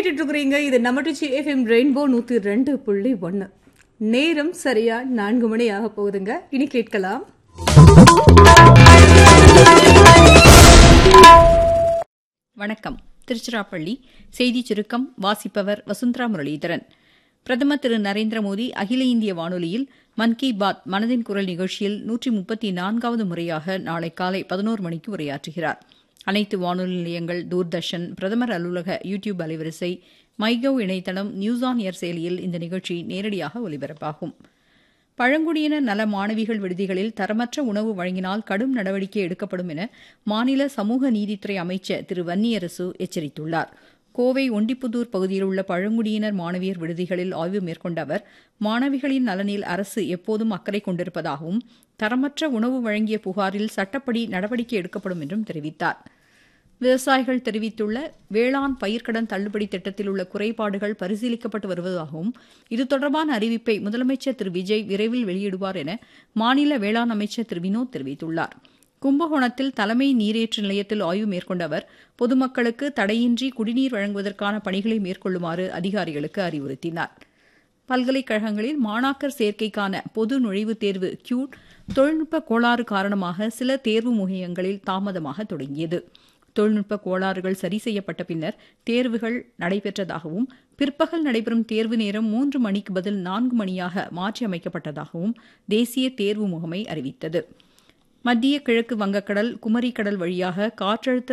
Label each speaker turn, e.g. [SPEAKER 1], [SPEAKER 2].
[SPEAKER 1] கேட்டுட்டு இருக்கிறீங்க இது நம்ம டிச்சி எஃப்எம் ரெயின்போ நூத்தி ரெண்டு புள்ளி ஒன்னு நேரம் சரியா நான்கு மணி ஆக போகுதுங்க இனி கேட்கலாம்
[SPEAKER 2] வணக்கம் திருச்சிராப்பள்ளி செய்தி சுருக்கம் வாசிப்பவர் வசுந்தரா முரளிதரன் பிரதமர் திரு நரேந்திர மோடி அகில இந்திய வானொலியில் மன் கி பாத் மனதின் குரல் நிகழ்ச்சியில் நூற்றி முப்பத்தி நான்காவது முறையாக நாளை காலை பதினோரு மணிக்கு உரையாற்றுகிறார் அனைத்து வானொலி நிலையங்கள் தூர்தர்ஷன் பிரதமர் அலுவலக யூ டியூப் அலைவரிசை மைகவ் இணையதளம் நியூஸ் ஆன் ஏர் செயலியில் இந்த நிகழ்ச்சி நேரடியாக ஒலிபரப்பாகும் பழங்குடியினர் நல மாணவிகள் விடுதிகளில் தரமற்ற உணவு வழங்கினால் கடும் நடவடிக்கை எடுக்கப்படும் என மாநில சமூக நீதித்துறை அமைச்சர் திரு வன்னியரசு எச்சரித்துள்ளார் கோவை ஒண்டிப்புதூர் பகுதியில் உள்ள பழங்குடியினர் மாணவியர் விடுதிகளில் ஆய்வு மேற்கொண்ட அவர் மாணவிகளின் நலனில் அரசு எப்போதும் அக்கறை கொண்டிருப்பதாகவும் தரமற்ற உணவு வழங்கிய புகாரில் சட்டப்படி நடவடிக்கை எடுக்கப்படும் என்றும் தெரிவித்தார் விவசாயிகள் தெரிவித்துள்ள வேளாண் பயிர்க்கடன் தள்ளுபடி திட்டத்தில் உள்ள குறைபாடுகள் பரிசீலிக்கப்பட்டு வருவதாகவும் இது தொடர்பான அறிவிப்பை முதலமைச்சர் திரு விஜய் விரைவில் வெளியிடுவார் என மாநில வேளாண் அமைச்சர் திரு வினோத் தெரிவித்துள்ளார் கும்பகோணத்தில் தலைமை நீரேற்று நிலையத்தில் ஆய்வு மேற்கொண்ட அவர் பொதுமக்களுக்கு தடையின்றி குடிநீர் வழங்குவதற்கான பணிகளை மேற்கொள்ளுமாறு அதிகாரிகளுக்கு அறிவுறுத்தினார் பல்கலைக்கழகங்களில் மாணாக்கர் சேர்க்கைக்கான பொது நுழைவுத் தேர்வு கியூட் தொழில்நுட்ப கோளாறு காரணமாக சில தேர்வு முகையங்களில் தாமதமாக தொடங்கியது தொழில்நுட்ப கோளாறுகள் சரி செய்யப்பட்ட பின்னர் தேர்வுகள் நடைபெற்றதாகவும் பிற்பகல் நடைபெறும் தேர்வு நேரம் மூன்று மணிக்கு பதில் நான்கு மணியாக மாற்றியமைக்கப்பட்டதாகவும் தேசிய தேர்வு முகமை அறிவித்தது மத்திய கிழக்கு வங்கக்கடல் குமரி கடல் வழியாக காற்றழுத்த